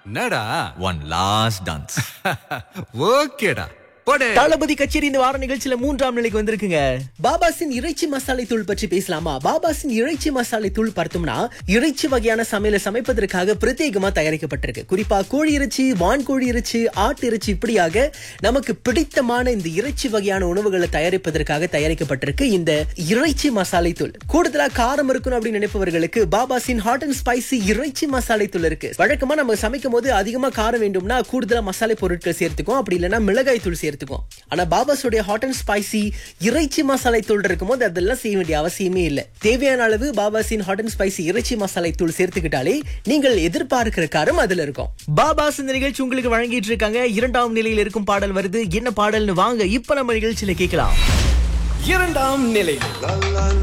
என்னடா one last dance ஓகேடா போடு தளபதி கச்சேரி இந்த வார நிகழ்ச்சியில மூன்றாம் நிலைக்கு வந்திருக்குங்க பாபாசின் இறைச்சி மசாலை தூள் பற்றி பேசலாமா பாபாசின் இறைச்சி மசாலை தூள் பார்த்தோம்னா இறைச்சி வகையான சமையலை சமைப்பதற்காக பிரத்யேகமா தயாரிக்கப்பட்டிருக்கு குறிப்பா கோழி இறைச்சி வான் கோழி இறைச்சி ஆட்டு இறைச்சி இப்படியாக நமக்கு பிடித்தமான இந்த இறைச்சி வகையான உணவுகளை தயாரிப்பதற்காக தயாரிக்கப்பட்டிருக்கு இந்த இறைச்சி மசாலை தூள் கூடுதலா காரம் இருக்கணும் அப்படின்னு நினைப்பவர்களுக்கு பாபாசின் ஹாட் அண்ட் ஸ்பைசி இறைச்சி மசாலை தூள் இருக்கு வழக்கமா நம்ம சமைக்கும் போது அதிகமா காரம் வேண்டும்னா கூடுதலா மசாலை பொருட்கள் சேர்த்துக்கும் அப்படி இல்லைன்னா மிளகாய் தூள் சேர்த்துக்கும் ஆனா பாபாஸுடைய ஹாட் அண்ட் ஸ்பைசி இறைச்சி மசாலை தூள் இருக்கும்போது அதெல்லாம் செய்ய வேண்டிய அவசியமே இல்லை தேவையான அளவு பாபாஸின் ஹாட் அண்ட் ஸ்பைசி இறைச்சி மசாலை தூள் சேர்த்துக்கிட்டாலே நீங்கள் எதிர்பார்க்கிற காரம் அதுல இருக்கும் பாபாஸ் இந்த நிகழ்ச்சி உங்களுக்கு வழங்கிட்டு இருக்காங்க இரண்டாம் நிலையில் இருக்கும் பாடல் வருது என்ன பாடல்னு வாங்க இப்ப நம்ம நிகழ்ச்சியில கேட்கலாம் இரண்டாம் நிலை La la